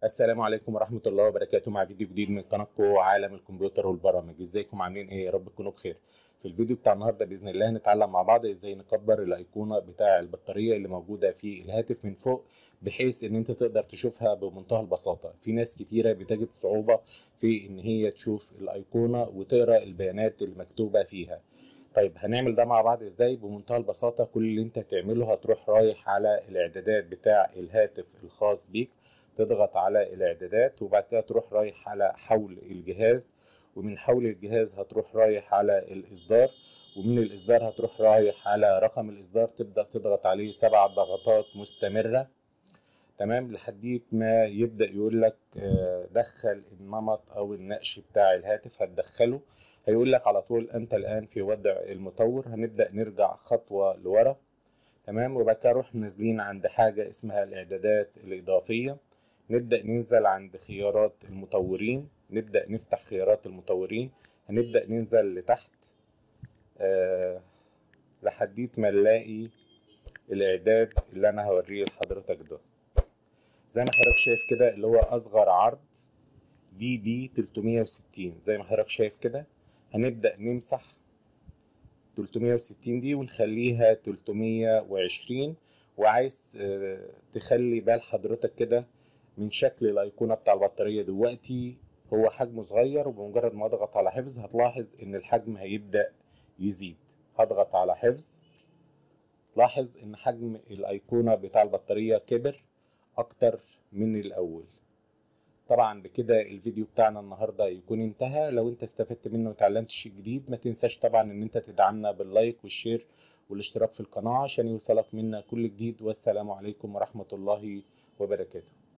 السلام عليكم ورحمة الله وبركاته مع فيديو جديد من قناتكم عالم الكمبيوتر والبرامج ازيكم عاملين ايه يا رب تكونوا بخير في الفيديو بتاع النهارده باذن الله هنتعلم مع بعض ازاي نكبر الايقونه بتاع البطاريه اللي موجوده في الهاتف من فوق بحيث ان انت تقدر تشوفها بمنتهى البساطه في ناس كتيره بتجد صعوبه في ان هي تشوف الايقونه وتقرا البيانات اللي مكتوبه فيها طيب هنعمل ده مع بعض ازاي بمنتهى البساطه كل اللي انت هتعمله هتروح رايح على الاعدادات بتاع الهاتف الخاص بيك تضغط على الاعدادات وبعد كده تروح رايح على حول الجهاز ومن حول الجهاز هتروح رايح على الاصدار ومن الاصدار هتروح رايح على رقم الاصدار تبدا تضغط عليه سبع ضغطات مستمره تمام لحديت ما يبدا يقول لك دخل النمط او النقش بتاع الهاتف هتدخله هيقول لك على طول انت الان في وضع المطور هنبدا نرجع خطوه لورا تمام وبعد كده نروح نازلين عند حاجه اسمها الاعدادات الاضافيه نبدا ننزل عند خيارات المطورين نبدا نفتح خيارات المطورين هنبدا ننزل لتحت آه لحديت ما نلاقي الاعداد اللي انا هوريه لحضرتك ده زي ما حضرتك شايف كده اللي هو اصغر عرض دي بي 360 زي ما حضرتك شايف كده هنبدا نمسح 360 دي ونخليها 320 وعايز تخلي بال حضرتك كده من شكل الايقونه بتاع البطاريه دلوقتي هو حجمه صغير وبمجرد ما اضغط على حفظ هتلاحظ ان الحجم هيبدا يزيد هضغط على حفظ لاحظ ان حجم الايقونه بتاع البطاريه كبر اكتر من الاول طبعا بكده الفيديو بتاعنا النهارده يكون انتهى لو انت استفدت منه وتعلمت شيء جديد ما تنساش طبعا ان انت تدعمنا باللايك والشير والاشتراك في القناه عشان يوصلك منا كل جديد والسلام عليكم ورحمه الله وبركاته